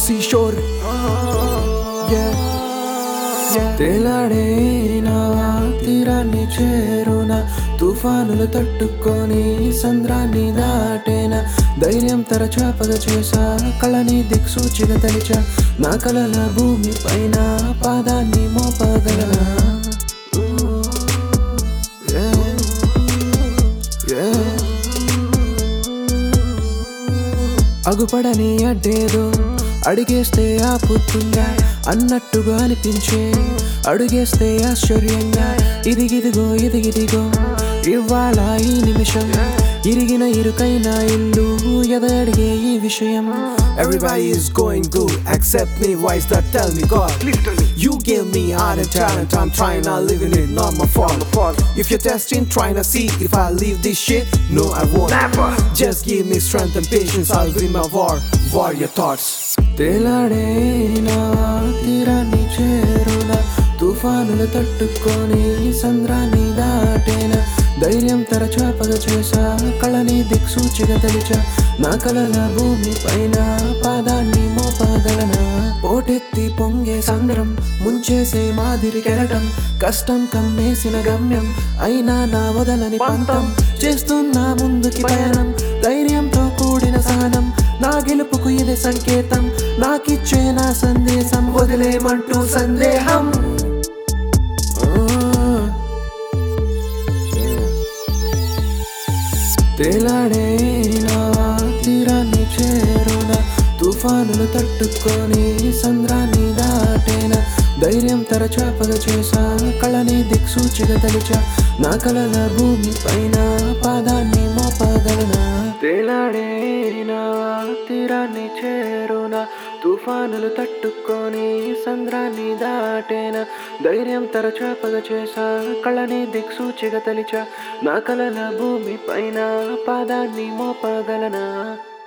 seashore. Yeah, yeah. తేలాడే నావా తీరాన్ని చేరున తుఫానులు తట్టుకొని సంద్రాన్ని దాటేన ధైర్యం తరచాపగ చేసా కళని దిక్సూచిగా తలిచా నా కలల భూమి పైన పాదాన్ని మోపగలనా Yeah, yeah. అగుపడని అడ్డేదో అడిగేస్తే ఆపుతుందా అన్నట్టుగా అనిపించే అడుగేస్తే ఆశ్చర్యంగా ఇదిగిదిగో ఇదిగిదిగో ఇవాళ ఈ నిమిషం ఇరిగిన ఇరుకైన ఇల్లు ఎద అడిగే ఈ విషయం Everybody is going good, except me. Why is that? Tell me, God. You gave me art and talent. I'm trying, not living it, not my fault. If you're testing, trying to see if I leave this shit, no, I won't. Just give me strength and patience. I'll win my war. Warrior thoughts. తేలాడే నావా తీరాన్ని చేరున తుఫానులు తట్టుకొని సంద్రాన్ని దాటేన ధైర్యం తరచాపగ చేసా కళని దిక్సూచిగా తలిచా నా కలల భూమి పైన పాదాన్ని మోపగలనా పోటెత్తి పొంగే సంద్రం ముంచేసే మాదిరి కెరటం కష్టం కమ్మేసిన గమ్యం అయినా నా వదలని పంతం చేస్తున్నా ముందుకి పయనం ధైర్యంతో కూడిన సహనం నా గెలుపుకు ఇది సంకేతం నాకిచ్చే నా సందేశం వదిలేమంటూ సందేహం తేలాడే నావా తీరాన్ని చేరున తుఫానులు తట్టుకొని సంద్రాన్ని దాటేన ధైర్యం తరచాపగ చేసా కళని దిక్సూచిగా తలిచా నా కలల భూమి పైన పాదాన్ని మోపగలనా తేలాడే నావా తీరాన్ని చేరున తుఫానులు తట్టుకొని సంద్రాన్ని దాటేన ధైర్యం తరచాపగ చేసా కళని దిక్సూచిగా తలిచా నా కలల భూమి పైన పాదాన్ని మోపగలనా